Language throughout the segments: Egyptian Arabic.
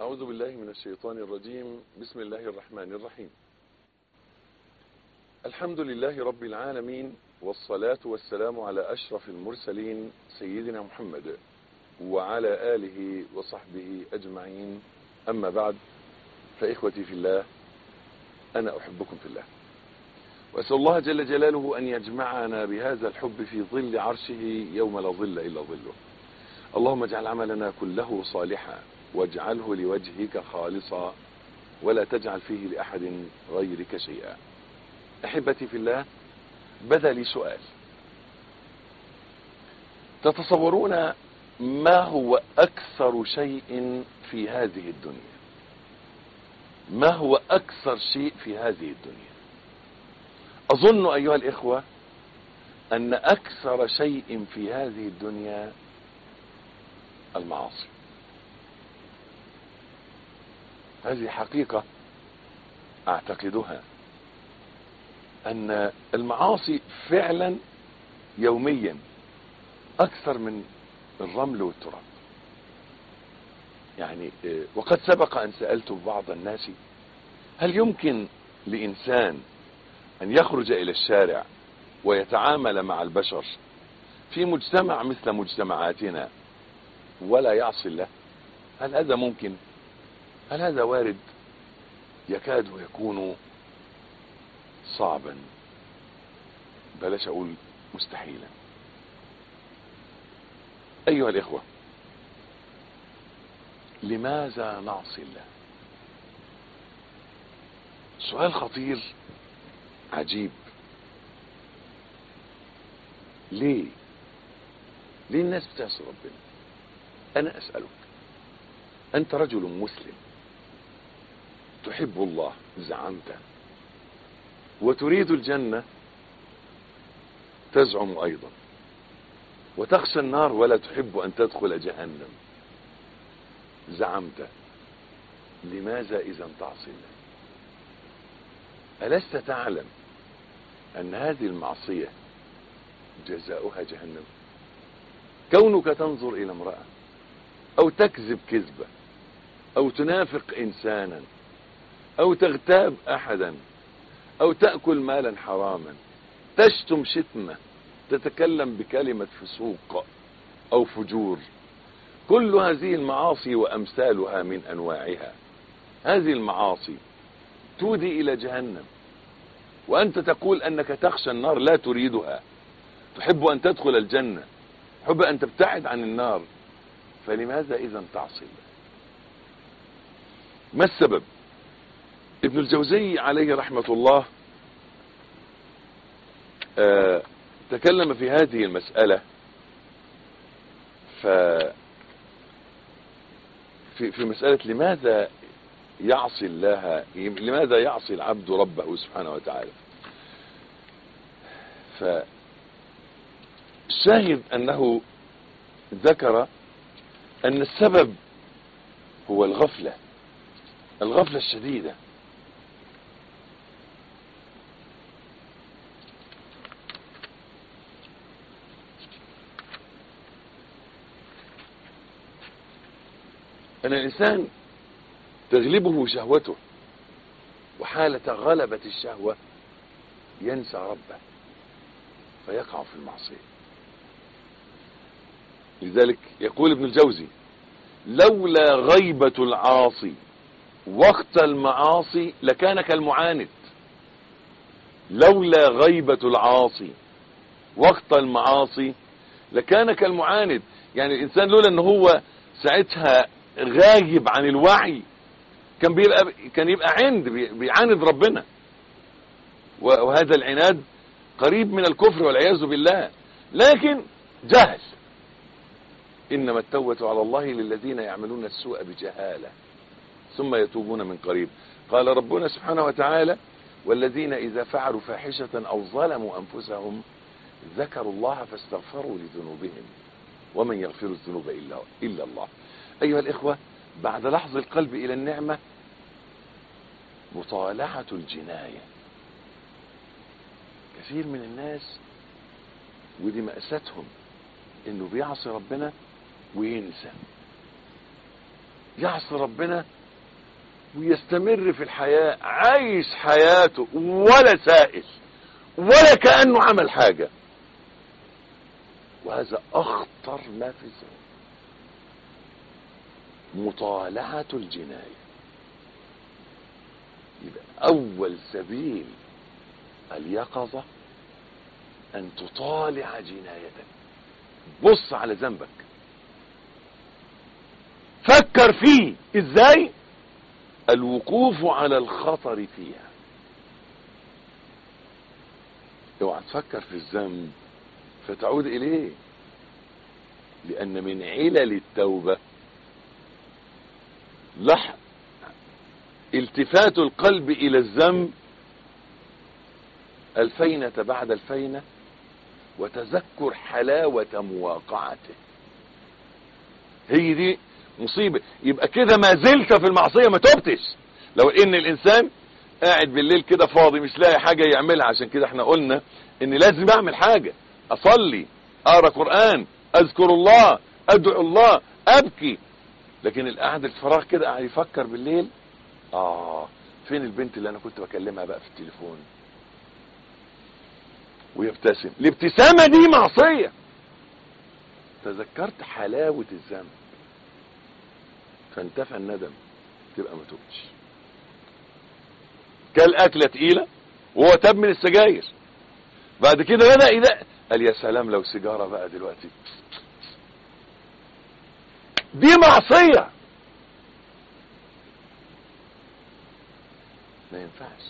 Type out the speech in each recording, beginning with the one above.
أعوذ بالله من الشيطان الرجيم بسم الله الرحمن الرحيم الحمد لله رب العالمين والصلاة والسلام على أشرف المرسلين سيدنا محمد وعلى آله وصحبه أجمعين أما بعد فإخوتي في الله أنا أحبكم في الله وأسأل الله جل جلاله أن يجمعنا بهذا الحب في ظل عرشه يوم لا ظل إلا ظله اللهم اجعل عملنا كله صالحا واجعله لوجهك خالصا ولا تجعل فيه لأحد غيرك شيئا أحبتي في الله بدا لي سؤال تتصورون ما هو أكثر شيء في هذه الدنيا ما هو أكثر شيء في هذه الدنيا أظن أيها الإخوة أن أكثر شيء في هذه الدنيا المعاصي هذه حقيقة أعتقدها أن المعاصي فعلا يوميا أكثر من الرمل والتراب يعني وقد سبق أن سألت بعض الناس هل يمكن لإنسان أن يخرج إلى الشارع ويتعامل مع البشر في مجتمع مثل مجتمعاتنا ولا يعصي الله هل هذا ممكن هل هذا وارد يكاد يكون صعبا بلاش اقول مستحيلا ايها الاخوة لماذا نعصي الله سؤال خطير عجيب ليه ليه الناس بتعصي ربنا انا اسألك انت رجل مسلم تحب الله زعمت وتريد الجنة تزعم ايضا وتخشى النار ولا تحب ان تدخل جهنم زعمت لماذا اذا تعصي الله ألست تعلم أن هذه المعصية جزاؤها جهنم كونك تنظر إلى امرأة أو تكذب كذبة أو تنافق إنسانا أو تغتاب أحدا أو تأكل مالا حراما تشتم شتمة تتكلم بكلمة فسوق أو فجور كل هذه المعاصي وأمثالها من أنواعها هذه المعاصي تودي إلى جهنم وأنت تقول أنك تخشى النار لا تريدها تحب أن تدخل الجنة تحب أن تبتعد عن النار فلماذا إذا تعصي الله ما السبب ابن الجوزي عليه رحمة الله آه تكلم في هذه المسألة ف في, في مسألة لماذا يعصي الله لماذا يعصي العبد ربه سبحانه وتعالى فالشاهد أنه ذكر أن السبب هو الغفلة الغفلة الشديدة أن الإنسان تغلبه شهوته وحالة غلبة الشهوة ينسى ربه فيقع في المعصية لذلك يقول ابن الجوزي لولا غيبة العاصي وقت المعاصي لكان كالمعاند لولا غيبة العاصي وقت المعاصي لكان كالمعاند يعني الإنسان لولا أنه هو ساعتها غايب عن الوعي كان بيبقى كان يبقى عند بيعاند ربنا وهذا العناد قريب من الكفر والعياذ بالله لكن جهل انما التوبة على الله للذين يعملون السوء بجهالة ثم يتوبون من قريب قال ربنا سبحانه وتعالى والذين اذا فعلوا فاحشة او ظلموا انفسهم ذكروا الله فاستغفروا لذنوبهم ومن يغفر الذنوب الا الا الله ايها الاخوة بعد لحظ القلب الى النعمة مطالعة الجناية كثير من الناس ودي مأساتهم انه بيعصي ربنا وينسى يعصي ربنا ويستمر في الحياة عايش حياته ولا سائل ولا كأنه عمل حاجة وهذا أخطر ما في الزمن مطالعة الجناية يبقى أول سبيل اليقظة أن تطالع جنايتك بص على ذنبك فكر فيه ازاي الوقوف على الخطر فيها اوعى تفكر في الذنب فتعود اليه لان من علل التوبة لح التفات القلب الى الذنب الفينة بعد الفينة وتذكر حلاوة مواقعته هي دي مصيبة يبقى كده ما زلت في المعصية ما تبتش لو ان الانسان قاعد بالليل كده فاضي مش لاقي حاجة يعملها عشان كده احنا قلنا ان لازم اعمل حاجة اصلي اقرا قرآن اذكر الله ادعو الله ابكي لكن القعد الفراغ كده قاعد يفكر بالليل اه فين البنت اللي انا كنت بكلمها بقى في التليفون ويبتسم الابتسامة دي معصية تذكرت حلاوة الذنب فانتفى الندم تبقى ما توبش كل أكلة تقيلة وهو تاب من السجاير بعد كده بدأ إذا قال يا سلام لو سيجارة بقى دلوقتي دي معصية ما ينفعش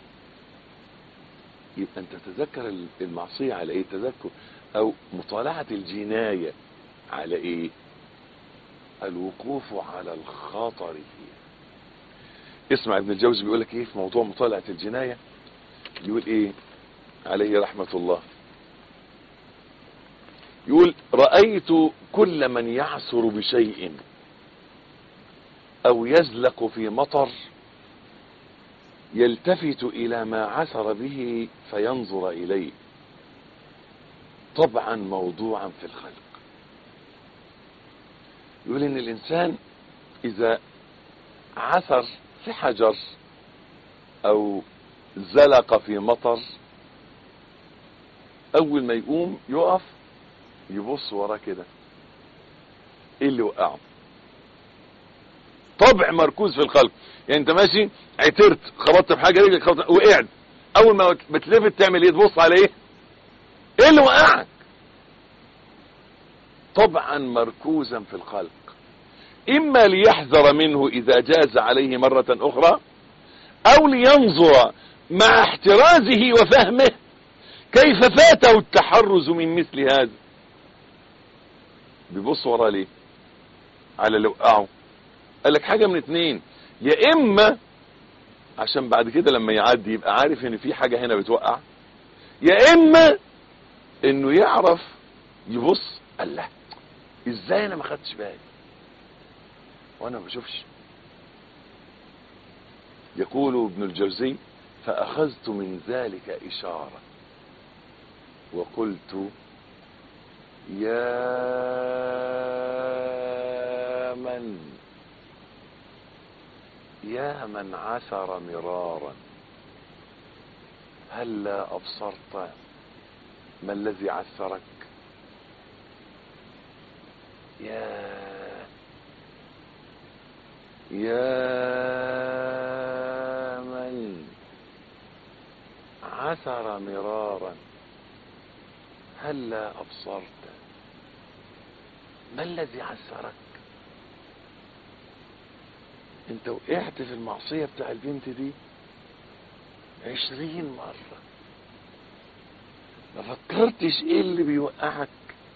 يبقى انت تذكر المعصية على ايه تذكر او مطالعة الجناية على ايه الوقوف على الخطر فيها اسمع ابن الجوزي بيقول لك ايه في موضوع مطالعة الجناية يقول ايه عليه رحمة الله يقول رأيت كل من يعثر بشيء او يزلق في مطر يلتفت الى ما عثر به فينظر اليه طبعا موضوعا في الخلق يقول ان الانسان اذا عثر في حجر او زلق في مطر اول ما يقوم يقف يبص وراه كده ايه اللي وقعه طبع مركوز في الخلق يعني انت ماشي عترت خبطت في حاجه رجلك خبطت وقعت اول ما بتلفت تعمل ايه تبص على ايه ايه اللي وقعك طبعا مركوزا في الخلق اما ليحذر منه اذا جاز عليه مرة اخرى او لينظر مع احترازه وفهمه كيف فاته التحرز من مثل هذا بيبص وراه ليه على اللي وقعه قال لك حاجة من اتنين يا اما عشان بعد كده لما يعدي يبقى عارف ان في حاجة هنا بتوقع يا اما انه يعرف يبص الله ازاي انا ما خدتش بالي وانا ما بشوفش يقول ابن الجوزي فاخذت من ذلك اشارة وقلت يا من يا من عثر مرارا هلا أبصرت ما الذي عثرك يا يا من عثر مرارا هلا أبصرت ما الذي عثرك انت وقعت في المعصية بتاع البنت دي عشرين مرة ما فكرتش ايه اللي بيوقعك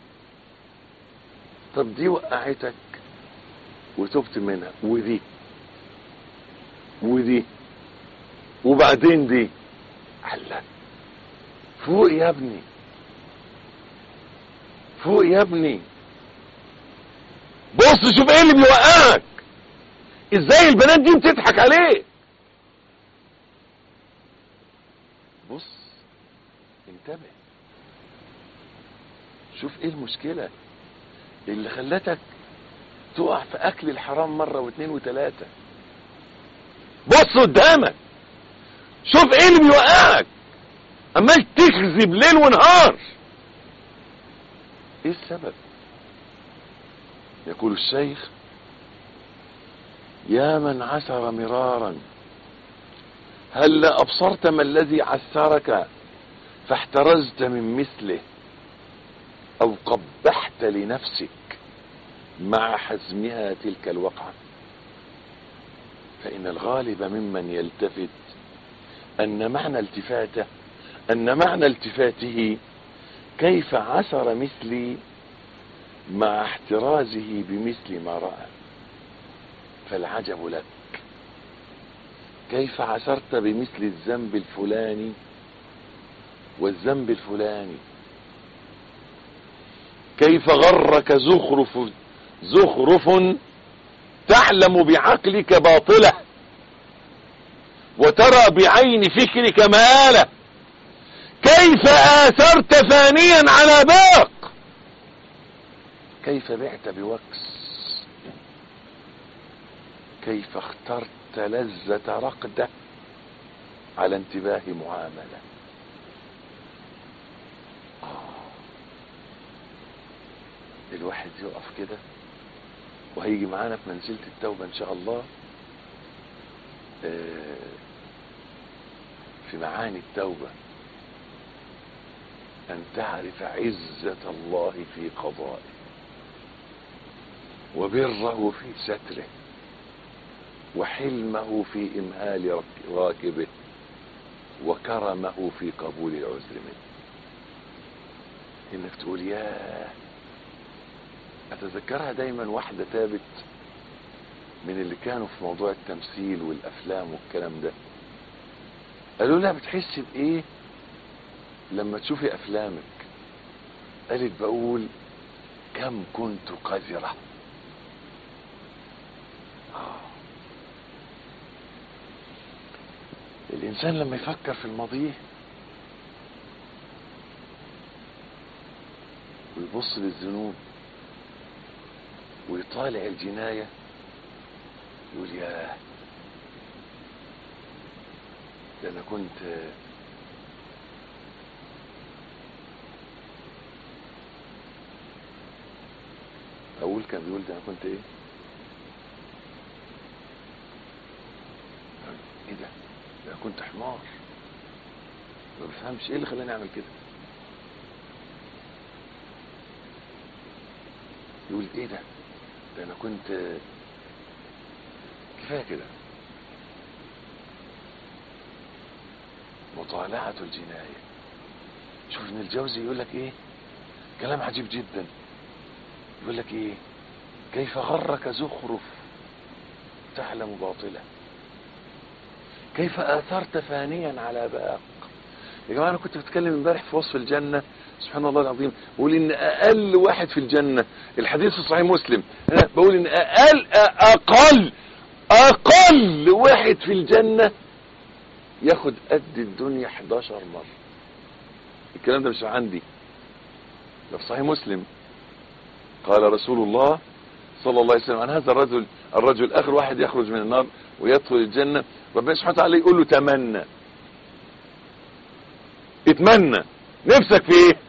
طب دي وقعتك وتبت منها ودي ودي وبعدين دي حلا فوق يا ابني فوق يا ابني بص شوف ايه اللي بيوقعك ازاي البنات دي بتضحك عليه بص انتبه شوف ايه المشكلة اللي خلتك تقع في اكل الحرام مرة واثنين وثلاثة بص قدامك شوف ايه اللي بيوقعك اما تكذب ليل ونهار ايه السبب يقول الشيخ يا من عثر مرارا هل ابصرت ما الذي عثرك فاحترزت من مثله او قبحت لنفسك مع حزمها تلك الوقعة فان الغالب ممن يلتفت ان معنى التفاته ان معنى التفاته كيف عثر مثلي مع احترازه بمثل ما رأى فالعجب لك كيف عثرت بمثل الذنب الفلاني والذنب الفلاني كيف غرك زخرف زخرف تعلم بعقلك باطله وترى بعين فكرك مآله كيف آثرت فانيا على باق كيف بعت بوكس كيف اخترت لذة رقدة على انتباه معاملة آه. الواحد يقف كده وهيجي معانا في منزلة التوبة ان شاء الله آه، في معاني التوبة أن تعرف عزة الله في قضائه وبره في ستره وحلمه في إمهال رك- راكبه وكرمه في قبول العذر منه إنك تقول ياه أتذكرها دايما واحدة تابت من اللي كانوا في موضوع التمثيل والأفلام والكلام ده قالوا لها بتحسي بإيه لما تشوفي افلامك قالت بقول كم كنت قذرة آه. الانسان لما يفكر في الماضي ويبص للذنوب ويطالع الجناية يقول ياه ده انا كنت اقول كان بيقول ده انا كنت ايه ايه ده ده أنا كنت حمار ما بفهمش ايه اللي خلاني اعمل كده يقول ايه ده ده انا كنت كفايه كده مطالعة الجناية شوف ابن الجوزي يقول لك ايه كلام عجيب جدا يقول لك ايه كيف غرك زخرف تعلم باطله كيف اثرت فانيا على باق يا جماعه انا كنت بتكلم امبارح في وصف الجنه سبحان الله العظيم بقول ان اقل واحد في الجنه الحديث في صحيح مسلم أنا بقول ان اقل اقل اقل واحد في الجنه ياخد قد الدنيا 11 مره الكلام ده مش عندي ده في صحيح مسلم قال رسول الله صلى الله عليه وسلم عن هذا الرجل الرجل اخر واحد يخرج من النار ويدخل الجنة ربنا سبحانه وتعالى يقول له تمنى اتمنى نفسك في ايه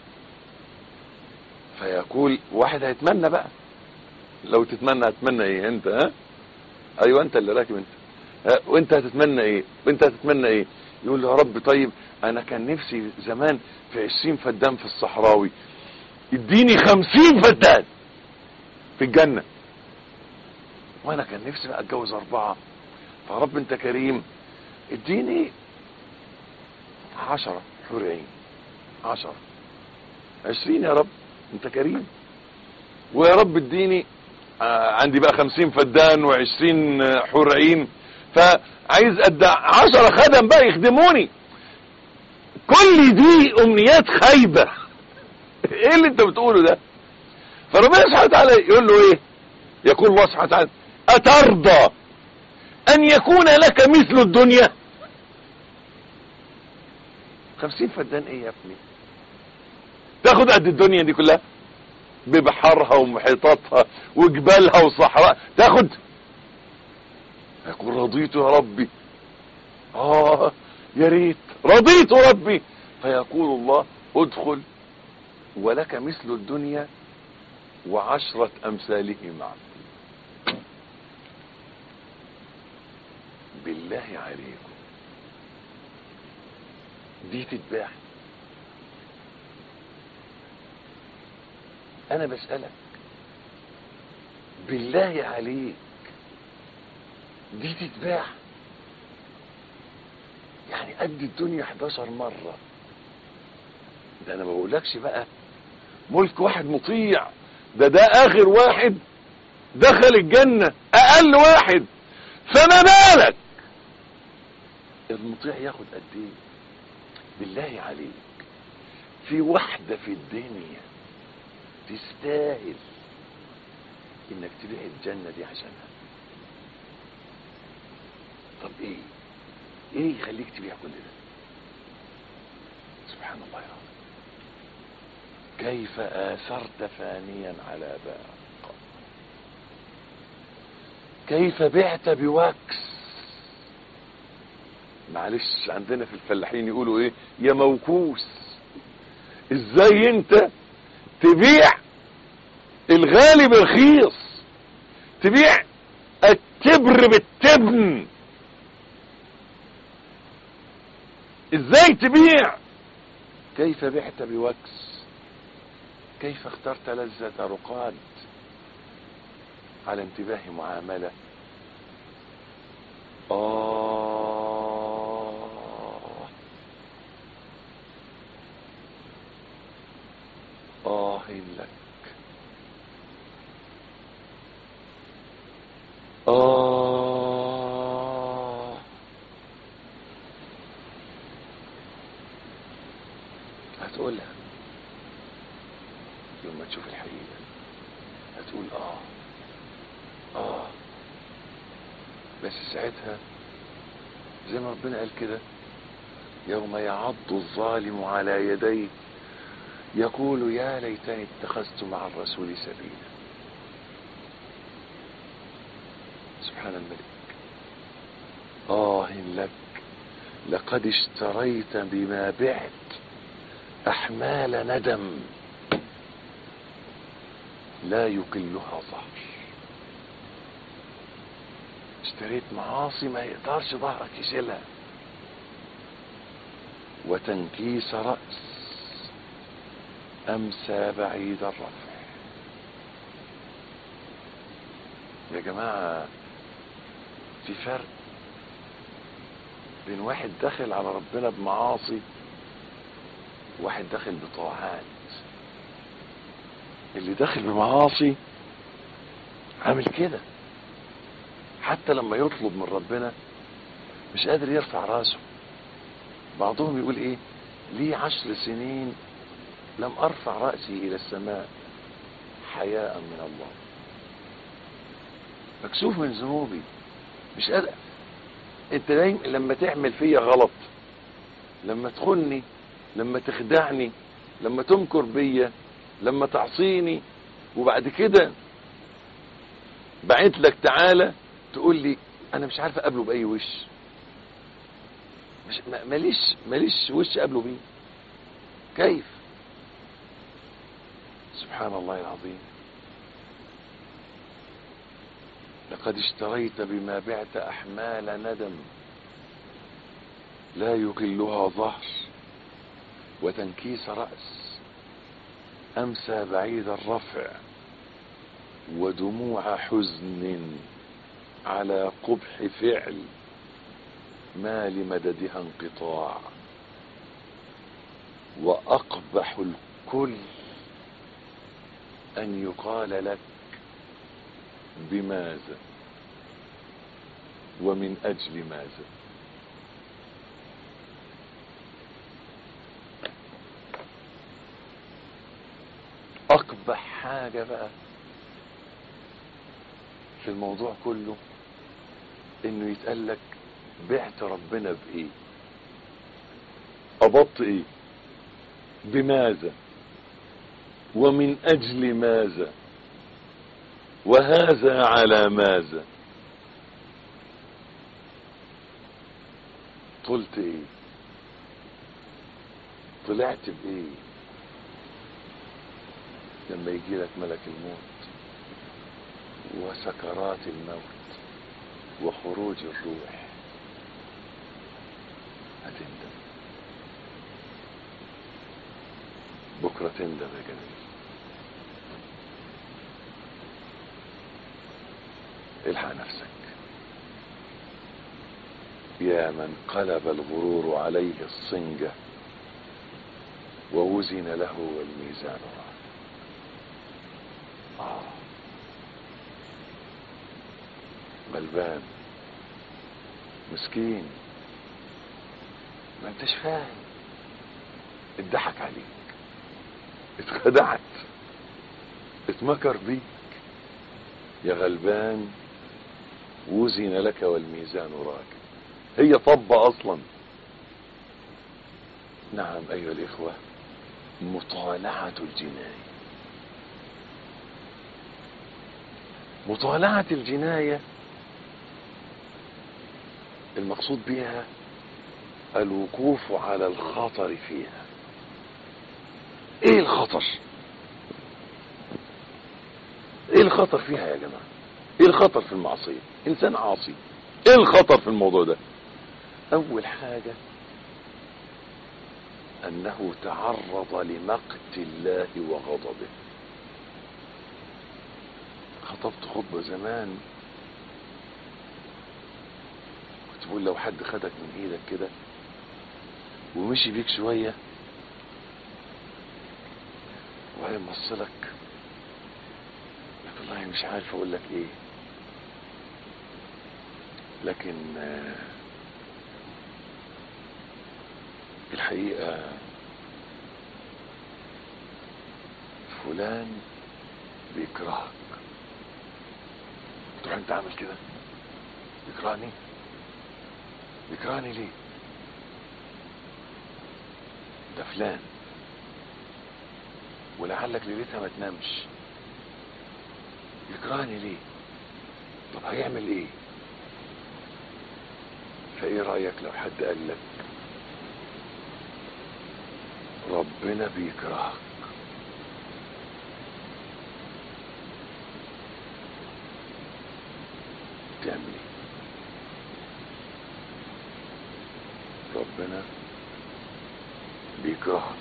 فيقول واحد هيتمنى بقى لو تتمنى هتتمنى ايه انت ها ايوه انت اللي راكب انت ها وانت هتتمنى ايه وانت هتتمنى ايه يقول له يا رب طيب انا كان نفسي زمان في عشرين فدان في الصحراوي اديني خمسين فدان في الجنة وانا كان نفسي بقى اتجوز اربعة فرب انت كريم اديني عشرة حور عين عشرة عشرين يا رب انت كريم ويا رب اديني آه عندي بقى خمسين فدان وعشرين آه، حور عين فعايز ادى عشرة خدم بقى يخدموني كل دي امنيات خايبة ايه اللي انت بتقوله ده فربنا سبحانه وتعالى يقول له ايه يقول الله سبحانه وتعالى اترضى ان يكون لك مثل الدنيا خمسين فدان ايه يا ابني تاخد قد الدنيا دي كلها ببحرها ومحيطاتها وجبالها وصحراء تاخد يقول رضيت يا ربي اه يا ريت رضيت ربي فيقول الله ادخل ولك مثل الدنيا وعشرة امثاله معك بالله عليكم دي تتباع انا بسألك بالله عليك دي تتباع يعني قد الدنيا 11 مرة ده انا ما بقولكش بقى ملك واحد مطيع ده ده اخر واحد دخل الجنة اقل واحد فما بالك المطيع ياخد قد ايه بالله عليك في واحدة في الدنيا تستاهل انك تبيع الجنة دي عشانها طب ايه ايه يخليك تبيع كل ده سبحان الله العظيم كيف آثرت فانيا على باق كيف بعت بوكس معلش عندنا في الفلاحين يقولوا ايه يا موكوس ازاي انت تبيع الغالي بالرخيص تبيع التبر بالتبن ازاي تبيع كيف بعت بوكس كيف اخترت لذة رقاد على انتباه معاملة آه آه لك آه هتقولها لما تشوف الحقيقة هتقول آه آه بس ساعتها زي ما ربنا قال كده يوم يعض الظالم على يديه يقول يا ليتني اتخذت مع الرسول سبيلا سبحان الملك آه لك لقد اشتريت بما بعت أحمال ندم لا يقلها ظهر اشتريت معاصي ما يقدرش ظهرك يشيلها وتنكيس رأس أمسى بعيد الرفع يا جماعة في فرق بين واحد داخل على ربنا بمعاصي وواحد داخل بطاعات اللي داخل بمعاصي عامل كده حتى لما يطلب من ربنا مش قادر يرفع راسه بعضهم يقول ايه لي عشر سنين لم ارفع رأسي الى السماء حياء من الله مكسوف من ذنوبي مش قادر انت دايما لما تعمل فيا غلط لما تخني لما تخدعني لما تمكر بيا لما تعصيني وبعد كده بعت لك تعالى تقول لي انا مش عارف اقابله باي وش مش ماليش ماليش وش اقابله بيه كيف سبحان الله العظيم لقد اشتريت بما بعت احمال ندم لا يقلها ظهر وتنكيس رأس امسى بعيد الرفع ودموع حزن على قبح فعل ما لمددها انقطاع واقبح الكل ان يقال لك بماذا ومن اجل ماذا اقبح حاجة بقى في الموضوع كله انه يتقال لك بعت ربنا بايه قبضت ايه بماذا ومن اجل ماذا وهذا على ماذا قلت ايه طلعت بايه لما يجي لك ملك الموت وسكرات الموت وخروج الروح هتندم بكرة تندم يا جميل الحق نفسك يا من قلب الغرور عليه الصنجة ووزن له والميزان راح آه. غلبان مسكين ما انتش فاهم اتضحك عليك اتخدعت اتمكر بيك يا غلبان وزن لك والميزان راكب هي طبة اصلا نعم ايها الاخوة مطالعة الجناية مطالعة الجناية المقصود بها الوقوف على الخطر فيها ايه الخطر ايه الخطر فيها يا جماعة ايه الخطر في المعصية انسان عاصي ايه الخطر في الموضوع ده اول حاجة انه تعرض لمقت الله وغضبه خطبت خطبة زمان كنت بقول لو حد خدك من ايدك كده ومشي بيك شوية وبعدين بص لك لك والله مش عارف اقول لك ايه لكن آه، الحقيقة فلان بيكرهك تروح انت عامل كده بيكرهني بيكرهني ليه ده فلان ولعلك ليلتها ما تنامش يكرهني ليه طب هيعمل ايه فايه رايك لو حد قال لك ربنا بيكرهك تعمل ايه ربنا بيكرهك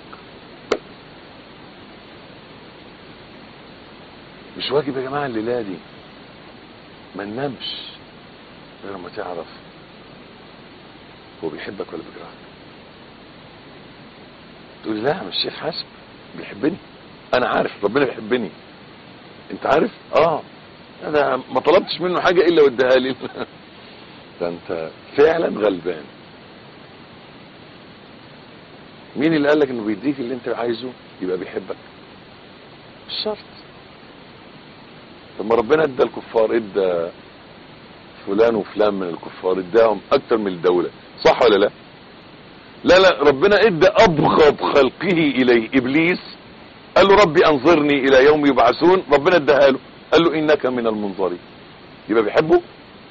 مش واجب يا جماعه الليله دي ما ننامش غير ما تعرف هو بيحبك ولا بيكرهك تقول لي لا مش شيخ حسب بيحبني انا عارف ربنا بيحبني انت عارف اه انا ما طلبتش منه حاجه الا واداها لي ده انت فعلا غلبان مين اللي قال لك انه بيديك اللي انت عايزه يبقى بيحبك مش شرط طب ما ربنا ادى الكفار ادى فلان وفلان من الكفار اداهم اكتر من الدولة صح ولا لا لا لا ربنا ادى ابغض خلقه اليه ابليس قال له ربي انظرني الى يوم يبعثون ربنا اداها له قال له انك من المنظرين يبقى بيحبه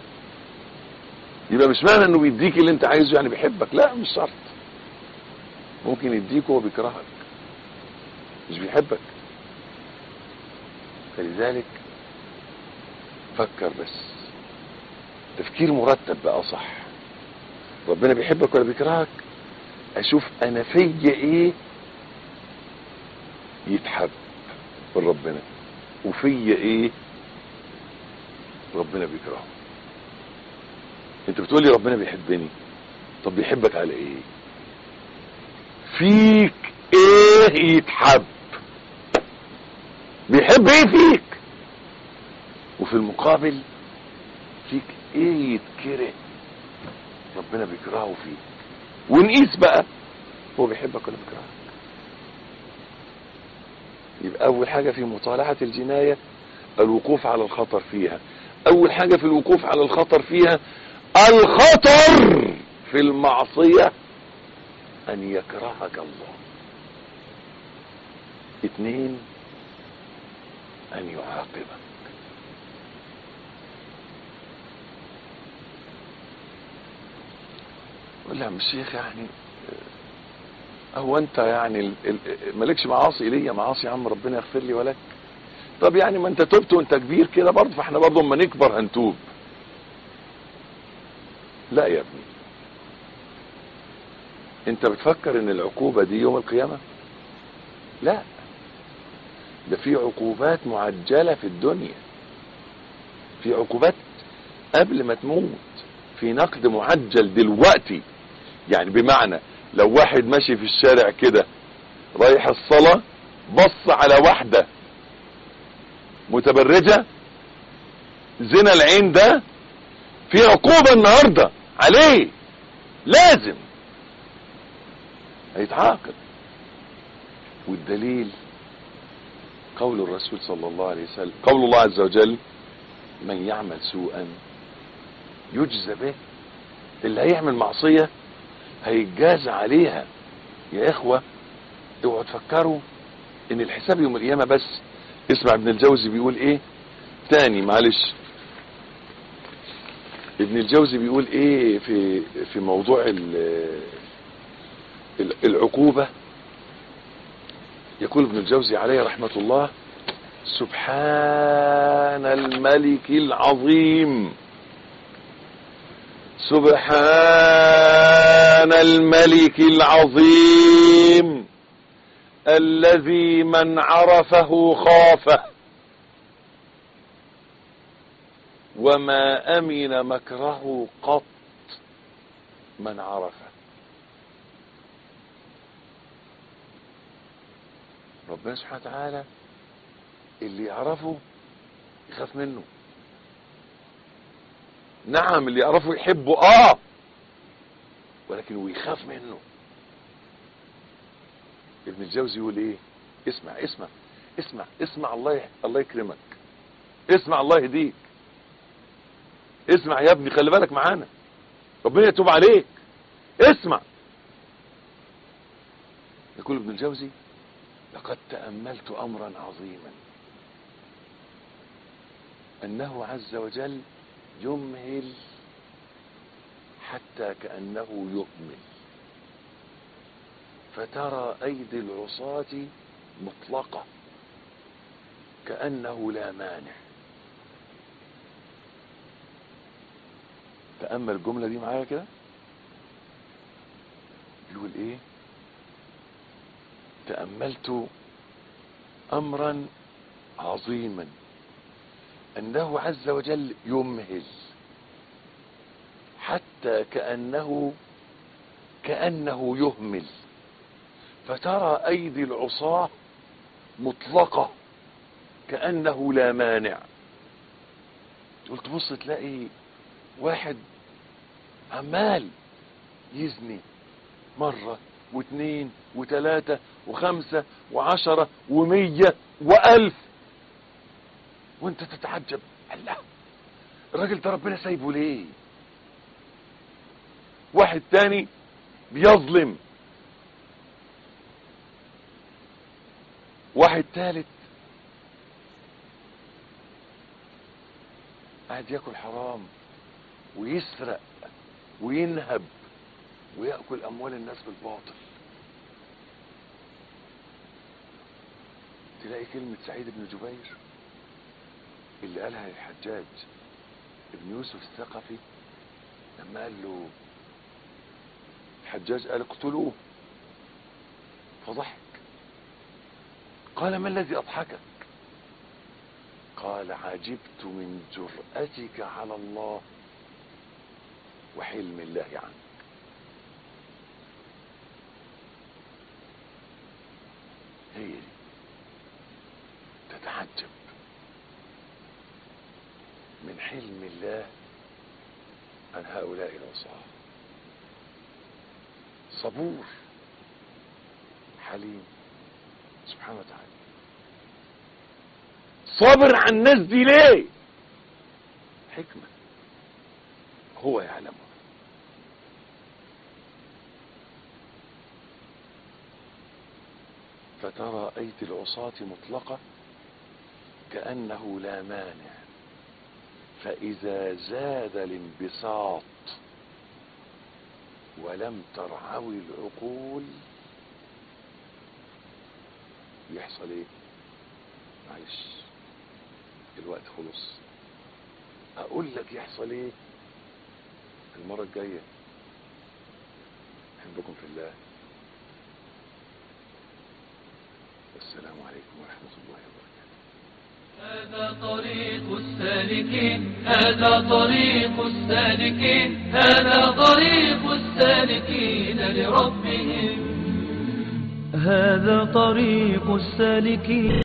يبقى مش معنى انه بيديك اللي انت عايزه يعني بيحبك لا مش شرط ممكن يديك وهو بيكرهك مش بيحبك فلذلك فكر بس تفكير مرتب بقى صح ربنا بيحبك ولا بيكرهك اشوف انا فيا ايه يتحب من ربنا وفيا ايه ربنا بيكرهه انت بتقولي ربنا بيحبني طب بيحبك على ايه فيك ايه يتحب بيحب ايه فيك وفي المقابل فيك ايه يتكره ربنا بيكرهه فيك ونقيس بقى هو بيحبك ولا بيكرهك يبقى اول حاجة في مطالعة الجناية الوقوف على الخطر فيها اول حاجة في الوقوف على الخطر فيها الخطر في المعصية ان يكرهك الله اتنين ان يعاقبك قول له يا عم الشيخ يعني هو انت يعني ال- ال- مالكش معاصي ليا معاصي يا عم ربنا يغفر لي ولك طب يعني ما انت تبت وانت كبير كده برضه فاحنا برضه اما نكبر هنتوب لا يا ابني انت بتفكر ان العقوبة دي يوم القيامة لا ده في عقوبات معجلة في الدنيا في عقوبات قبل ما تموت في نقد معجل دلوقتي يعني بمعنى لو واحد ماشي في الشارع كده رايح الصلاة بص على واحدة متبرجة زنا العين ده في عقوبة النهاردة عليه لازم هيتعاقب والدليل قول الرسول صلى الله عليه وسلم قول الله عز وجل من يعمل سوءا يجزى به اللي هيعمل معصية هيتجازى عليها يا اخوة اوعوا تفكروا ان الحساب يوم القيامة بس اسمع ابن الجوزي بيقول ايه تاني معلش ابن الجوزي بيقول ايه في في موضوع ال- ال- العقوبة يقول ابن الجوزي عليه رحمة الله سبحان الملك العظيم سبحان الملك العظيم الذي من عرفه خافه وما امن مكره قط من عرفه ربنا سبحانه وتعالى اللي يعرفه يخاف منه نعم اللي يعرفه يحبه اه ولكن ويخاف منه ابن الجوزي يقول ايه اسمع اسمع اسمع اسمع الله يح... الله يكرمك اسمع الله يهديك اسمع يا ابني خلي بالك معانا ربنا يتوب عليك اسمع يقول ابن الجوزي لقد تأملت أمرا عظيما أنه عز وجل يمهل حتى كأنه يؤمل فترى أيدي العصاة مطلقة كأنه لا مانع تأمل الجملة دي معايا كده يقول ايه تأملت أمرا عظيما أنه عز وجل يمهل حتى كأنه كأنه يهمل فترى أيدي العصاة مطلقة كأنه لا مانع قلت بص تلاقي واحد عمال يزني مرة واثنين وثلاثة وخمسة وعشرة ومية وألف وانت تتعجب الله الراجل ده ربنا سايبه ليه واحد تاني بيظلم واحد تالت قاعد ياكل حرام ويسرق وينهب ويأكل أموال الناس بالباطل تلاقي كلمة سعيد بن جبير اللي قالها الحجاج ابن يوسف الثقفي لما قال له الحجاج قال اقتلوه فضحك قال ما الذي أضحكك قال عجبت من جرأتك على الله وحلم الله عنك هي دي تتعجب من حلم الله عن هؤلاء العصاة صبور حليم سبحانه وتعالى صابر عن الناس دي ليه حكمة هو يعلمها فترى أيدي العصاة مطلقة كأنه لا مانع فإذا زاد الانبساط ولم ترعوي العقول يحصل ايه معلش الوقت خلص اقول لك يحصل ايه المرة الجاية احبكم في الله السلام عليكم ورحمة الله وبركاته هذا طريق السالكين هذا طريق السالكين هذا طريق السالكين لربهم هذا طريق السالكين